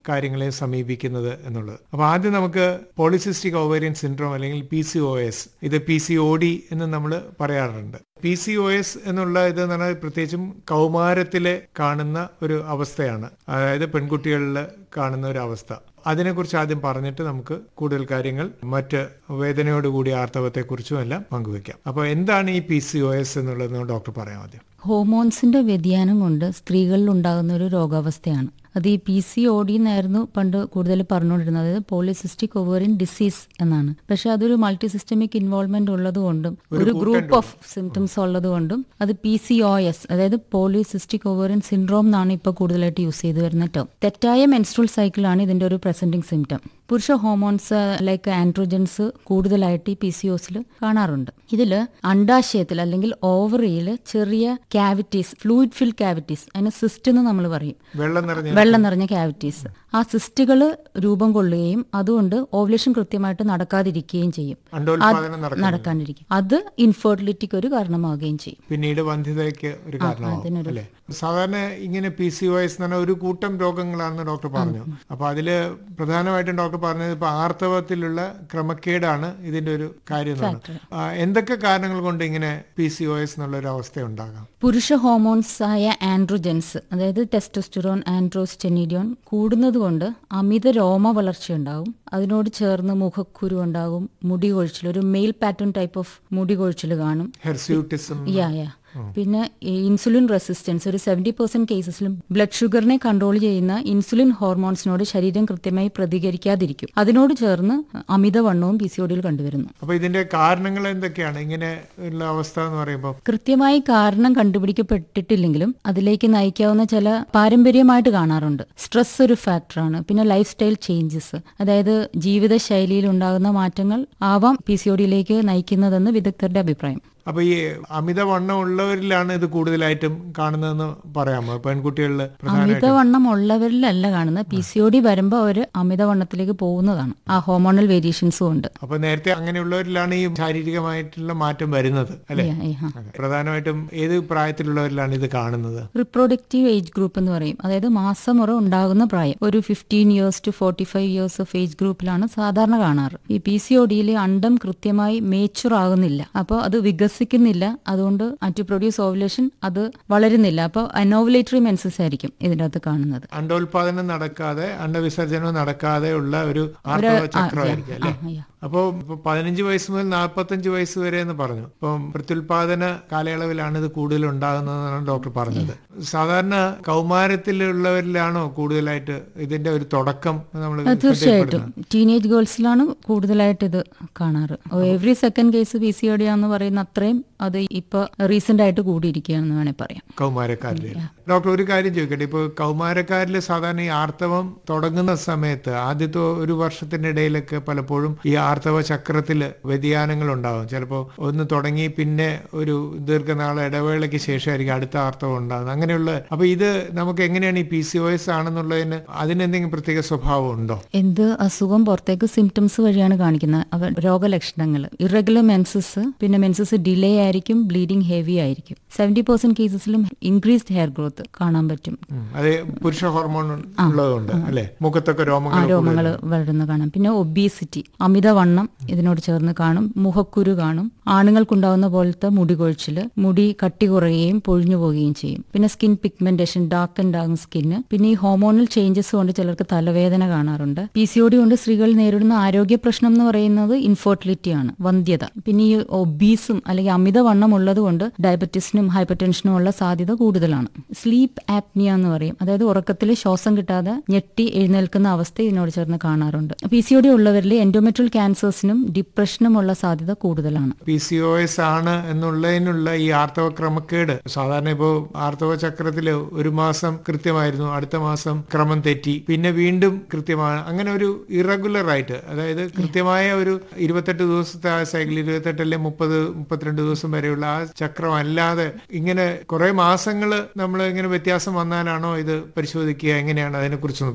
കാര്യങ്ങളെ സമീപിക്കുന്നത് എന്നുള്ളത് അപ്പോൾ ആദ്യം നമുക്ക് പോളിസിസ്റ്റിക് ഓവേറിയൻ സിൻഡ്രോം അല്ലെങ്കിൽ പി സി ഒ എസ് ഇത് പി സി ഒ ഡി എന്ന് നമ്മൾ പറയാറുണ്ട് പി സി ഒ എസ് എന്നുള്ള ഇത് എന്ന് പറഞ്ഞാൽ പ്രത്യേകിച്ചും കൗമാരത്തിലെ കാണുന്ന ഒരു അവസ്ഥയാണ് അതായത് പെൺകുട്ടികളിൽ കാണുന്ന ഒരു അവസ്ഥ അതിനെക്കുറിച്ച് ആദ്യം പറഞ്ഞിട്ട് നമുക്ക് കൂടുതൽ കാര്യങ്ങൾ മറ്റ് വേദനയോടുകൂടിയ ആർത്തവത്തെക്കുറിച്ചും എല്ലാം പങ്കുവെക്കാം അപ്പോൾ എന്താണ് ഈ പി സി ഒ എസ് എന്നുള്ളതെന്ന് ഡോക്ടർ പറയാം ആദ്യം ഹോർമോൺസിന്റെ വ്യതിയാനം കൊണ്ട് സ്ത്രീകളിൽ ഉണ്ടാകുന്ന ഒരു രോഗാവസ്ഥയാണ് അത് ഈ പി സി ഒ ഡി എന്നായിരുന്നു പണ്ട് കൂടുതൽ പറഞ്ഞുകൊണ്ടിരുന്നത് അതായത് പോളിസിസ്റ്റിക് ഒവേറിയൻ ഡിസീസ് എന്നാണ് പക്ഷെ അതൊരു മൾട്ടി സിസ്റ്റമിക് ഇൻവോൾവ്മെന്റ് ഉള്ളതുകൊണ്ടും ഒരു ഗ്രൂപ്പ് ഓഫ് സിംറ്റംസ് ഉള്ളതുകൊണ്ടും അത് പി സി ഒ എസ് അതായത് പോളിസിസ്റ്റിക് ഒവേറിയൻ സിൻഡ്രോം എന്നാണ് ഇപ്പോൾ കൂടുതലായിട്ട് യൂസ് ചെയ്തു വരുന്ന ടേം തെറ്റായ മെൻസ്ട്രൽ സൈക്കിളാണ് ഇതിന്റെ ഒരു പ്രസന്റിംഗ് സിംറ്റം പുരുഷ ഹോർമോൺസ് ലൈക്ക് ആൻഡ്രോജൻസ് കൂടുതലായിട്ട് ഈ പി സി ഒസിൽ കാണാറുണ്ട് ഇതിൽ അണ്ടാശയത്തിൽ അല്ലെങ്കിൽ ഓവറിയിൽ ചെറിയ ക്യാവിറ്റീസ് ഫ്ലൂയിഡ് ഫിൽ ക്യാവിറ്റീസ് അതിന് സിസ്റ്റ് എന്ന് നമ്മൾ പറയും വെള്ളം നിറഞ്ഞ വെള്ളം നിറഞ്ഞ ക്യാവിറ്റീസ് ആ സിസ്റ്റുകൾ രൂപം കൊള്ളുകയും അതുകൊണ്ട് ഓവുലേഷൻ കൃത്യമായിട്ട് നടക്കാതിരിക്കുകയും ചെയ്യും അണ്ടോൽപാദനം നടക്കും നടക്കാണ്ടിരിക്കും അത് ഇൻഫെർട്ടിലിറ്റിക്ക് ഒരു കാരണമാവുകയും ചെയ്യും പിന്നീട് വന്ധ്യതയ്ക്ക് ഒരു കാരണമാവും അല്ലേ സാധാരണ ഇങ്ങനെ പി സി ഒ എസ് എന്ന് പറഞ്ഞ ഒരു കൂട്ടം രോഗങ്ങളാണെന്ന് ഡോക്ടർ പറഞ്ഞു അപ്പൊ അതില് പ്രധാനമായിട്ടും ഡോക്ടർ പറഞ്ഞത് ഇപ്പൊ ആർത്തവത്തിലുള്ള ക്രമക്കേടാണ് ഇതിന്റെ ഒരു കാര്യം എന്ന് പറഞ്ഞത്. ആ, എന്തൊക്കെ കാരണങ്ങൾ കൊണ്ട് ഇങ്ങനെ പി സി ഒ എസ് എന്നുള്ള ഒരു അവസ്ഥ ഉണ്ടാകാം പുരുഷ ഹോർമോൺസ് ആയ ആൻഡ്രോജൻസ് അതായത് ടെസ്റ്റോസ്റ്റിറോൺ ആൻഡ്രോസ്റ്റെനിഡിയോൺ കൂടുന്നത് കൊണ്ട് അമിത രോമ വളർച്ച ഉണ്ടാവും അതിനോട് ചേർന്ന് മുഖക്കുരു ഉണ്ടാകും മുടി കൊഴിച്ചിൽ ഒരു മെയിൽ പാറ്റേൺ ടൈപ്പ് ഓഫ് മുടി കൊഴിച്ചിൽ കാണും ഹെർസ്യൂട്ടിസം യാ യാ പിന്നെ ഈ ഇൻസുലിൻ റെസിസ്റ്റൻസ് ഒരു സെവൻറ്റി പെർസെന്റ് കേസസിലും ബ്ലഡ് ഷുഗറിനെ കൺട്രോൾ ചെയ്യുന്ന ഇൻസുലിൻ ഹോർമോൺസിനോട് ശരീരം കൃത്യമായി പ്രതികരിക്കാതിരിക്കും അതിനോട് ചേർന്ന് അമിതവണ്ണവും പി സി ഒടിയിൽ കണ്ടുവരുന്നു അപ്പൊ ഇതിന്റെ കാരണങ്ങൾ എന്തൊക്കെയാണ് ഇങ്ങനെ ഉള്ള അവസ്ഥ എന്ന് പറയുമ്പോൾ കൃത്യമായി കാരണം കണ്ടുപിടിക്കപ്പെട്ടിട്ടില്ലെങ്കിലും അതിലേക്ക് നയിക്കാവുന്ന ചില പാരമ്പര്യമായിട്ട് കാണാറുണ്ട് സ്ട്രെസ് ഒരു ഫാക്ടറാണ് പിന്നെ ലൈഫ് സ്റ്റൈൽ ചേഞ്ചസ് അതായത് ജീവിതശൈലിയിൽ ഉണ്ടാകുന്ന മാറ്റങ്ങൾ ആവാം പി സി ഒഡിയിലേക്ക് നയിക്കുന്നതെന്ന് വിദഗ്ധരുടെ അഭിപ്രായം അപ്പൊ ഈ അമിതവണ്ണം ഉള്ളവരിലാണ് ഇത് കൂടുതലായിട്ടും കാണുന്നതെന്ന് പറയാമോ പെൺകുട്ടികളിൽ പ്രധാനമായിട്ടും അമിതവണ്ണം ഉള്ളവരിലല്ല കാണുന്നത് പി സി ഒ ഡി വരുമ്പോൾ അവർ അമിതവണ്ണത്തിലേക്ക് പോകുന്നതാണ് ആ ഹോർമോണൽ വേരിയേഷൻസും ഉണ്ട് അപ്പൊ നേരത്തെ അങ്ങനെയുള്ളവരിലാണ് ഈ ശാരീരികമായിട്ടുള്ള മാറ്റം വരുന്നത് അല്ലെ Yeah, yeah. അതെ. പ്രധാനമായിട്ടും ഏത് പ്രായത്തിലുള്ളവരിലാണ് ഇത് കാണുന്നത് റിപ്രൊഡക്റ്റീവ് ഏജ് ഗ്രൂപ്പ് എന്ന് പറയും അതായത് മാസമുറ ഉണ്ടാകുന്ന പ്രായം ഒരു fifteen years to forty five years of age ഗ്രൂപ്പിലാണ് സാധാരണ കാണാറ് ഈ പി സി ഒ ഡിയിൽ അണ്ടം കൃത്യമായി മേച്ചുർ ആകുന്നില്ല അപ്പോൾ അത് വികസിക്കുന്നില്ല അതുകൊണ്ട് ടു പ്രൊഡ്യൂസ് ഓവുലേഷൻ അത് വളരുന്നില്ല അപ്പോൾ അനോവുലേറ്ററി മെൻസസ് ആയിരിക്കും ഇതിൻ്റെ അകത്ത് കാണുന്നത് അണ്ടോൽപാദനം നടക്കാതെ അണ്ടവിസർജനം നടക്കാതെ ഉള്ള ഒരു ആർത്തവ ചക്രമായിരിക്കും അല്ലെ ആ, yeah. അപ്പോൾ ഇപ്പൊ പതിനഞ്ച് വയസ്സ് മുതൽ നാൽപ്പത്തഞ്ച് വയസ്സ് വരെ എന്ന് പറഞ്ഞു ഇപ്പം പ്രത്യുൽപാദന കാലയളവിലാണ് ഇത് കൂടുതൽ ഉണ്ടാകുന്നതെന്നാണ് ഡോക്ടർ പറഞ്ഞത് സാധാരണ കൗമാരത്തിലുള്ളവരിലാണോ കൂടുതലായിട്ട് ഇതിന്റെ ഒരു തുടക്കം നമ്മൾ അത് തീർച്ചയായിട്ടും ടീനേജ് ഗേൾസിലാണ് കൂടുതലായിട്ട് ഇത് കാണാറ് every second case P C O D ആന്ന് പറയുന്ന അത്രയും അത് ഇപ്പൊ റീസെന്റ് ആയിട്ട് കൂടിയിരിക്കുകയാണെന്ന് വേണേൽ പറയാം കൗമാരക്കാരിൽ ഡോക്ടർ ഒരു കാര്യം ചോദിക്കട്ടെ ഇപ്പോൾ കൗമാരക്കാരിൽ സാധാരണ ഈ ആർത്തവം തുടങ്ങുന്ന സമയത്ത് ആദ്യത്തെ ഒരു വർഷത്തിന്റെ ഇടയിലൊക്കെ പലപ്പോഴും ഈ ആർത്തവ ചക്രത്തിൽ വ്യതിയാനങ്ങൾ ഉണ്ടാകും ചിലപ്പോൾ ഒന്ന് തുടങ്ങി പിന്നെ ഒരു ദീർഘനാള ഇടവേളയ്ക്ക് ശേഷമായിരിക്കും അടുത്ത ആർത്തവം ഉണ്ടാകുന്നത് അങ്ങനെയുള്ള അപ്പൊ ഇത് നമുക്ക് എങ്ങനെയാണ് ഈ പി സി ഒ എസ് ആണെന്നുള്ളതിന് അതിനെന്തെങ്കിലും പ്രത്യേക സ്വഭാവം ഉണ്ടോ എന്ത് അസുഖം പുറത്തേക്ക് സിംറ്റംസ് വഴിയാണ് കാണിക്കുന്നത് അവ രോഗലക്ഷണങ്ങൾ ഇറഗുലർ മെൻസസ് പിന്നെ മെൻസസ് ഡിലേ ആയിരിക്കും ബ്ലീഡിംഗ് ഹെവി ആയിരിക്കും സെവന്റി പെർസെന്റ് കേസസിലും ഇൻക്രീസ്ഡ് ഹെയർ ഗ്രോത്ത് കാണാൻ പറ്റും ഉം. അത് പുരുഷ ഹോർമോൺ ഉള്ളതുകൊണ്ട് അല്ലെ മുഖത്തൊക്കെ ആ രോമങ്ങൾ രോമങ്ങൾ വളരുന്ന കാണാം പിന്നെ ഒബീസിറ്റി അമിതവണ്ണം ഇതിനോട് ചേർന്ന് കാണും മുഖക്കുരു കാണും ആണുങ്ങൾക്കുണ്ടാവുന്ന പോലത്തെ മുടി കൊഴിച്ചില് മുടി കട്ടി കുറയുകയും പൊഴിഞ്ഞു പോവുകയും ചെയ്യും പിന്നെ സ്കിൻ പിഗ്മെന്റേഷൻ ഡാർക്ക് ആൻഡ് ആകും സ്കിന്ന് പിന്നെ ഈ ഹോർമോണൽ ചേഞ്ചസ് കൊണ്ട് ചിലർക്ക് തലവേദന കാണാറുണ്ട് പി സി ഒ ഡി കൊണ്ട് സ്ത്രീകൾ നേരിടുന്ന ആരോഗ്യ പ്രശ്നം എന്ന് പറയുന്നത് ഇൻഫെർട്ടിലിറ്റി ആണ് വന്ധ്യത പിന്നെ ഈ ഒബീസും അല്ലെങ്കിൽ അമിതവണ്ണം ഉള്ളത് കൊണ്ട് ഡയബറ്റീസിനും ഹൈപ്പർ ടെൻഷനും ഉള്ള സാധ്യത കൂടുതലാണ് സ്ലീപ്പ് ആപ്നിയ എന്ന് പറയും അതായത് ഉറക്കത്തിൽ ശ്വാസം കിട്ടാതെ ഞെട്ടി എഴുന്നേൽക്കുന്ന അവസ്ഥ ഇതിനോട് ചേർന്ന് കാണാറുണ്ട് പി സി ഒ ഡി ഉള്ളവരിൽ എൻഡോമെട്രൽ ക്യാൻസേഴ്സിനും ഡിപ്രഷനും ഉള്ള സാധ്യത കൂടുതലാണ് പി സി ഒ എസ് ആണ് എന്നുള്ളതിനുള്ള ഈ ആർത്തവ ക്രമക്കേട് സാധാരണ ഇപ്പോൾ ആർത്തവ ചക്രത്തില് ഒരു മാസം കൃത്യമായിരുന്നു അടുത്ത മാസം ക്രമം തെറ്റി പിന്നെ വീണ്ടും കൃത്യമാണ് അങ്ങനെ ഒരു ഇറഗുലർ ആയിട്ട് അതായത് കൃത്യമായ ഒരു ഇരുപത്തെട്ട് ദിവസത്തെ ആ സൈക്കിൾ ഇരുപത്തെട്ട് അല്ലെ മുപ്പത് മുപ്പത്തിരണ്ട് ദിവസം വരെയുള്ള ആ ചക്രം അല്ലാതെ ഇങ്ങനെ കുറെ മാസങ്ങൾ നമ്മൾ ഇങ്ങനെ വ്യത്യാസം വന്നാലാണോ ഇത് പരിശോധിക്കുക എങ്ങനെയാണ് അതിനെക്കുറിച്ചൊന്ന് പറയാം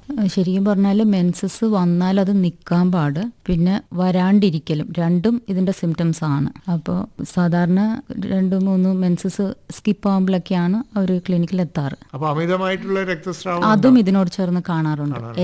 ഏഹ് ശരിക്കും പറഞ്ഞാൽ മെൻസസ് വന്നാൽ അത് നിൽക്കാൻ പാട് പിന്നെ വരാണ്ടിരിക്കലും രണ്ടും ഇതിന്റെ സിംറ്റംസ് ആണ് അപ്പോൾ സാധാരണ രണ്ട് മൂന്ന് മെൻസസ് സ്കിപ്പ് ആകുമ്പോഴൊക്കെയാണ് അവർ ക്ലിനിക്കിൽ എത്താറ് അപ്പൊ അമിതമായിട്ടുള്ള രക്തസ്രാവം അതും ഇതിനോട് ചേർന്ന് കാണാറുണ്ട്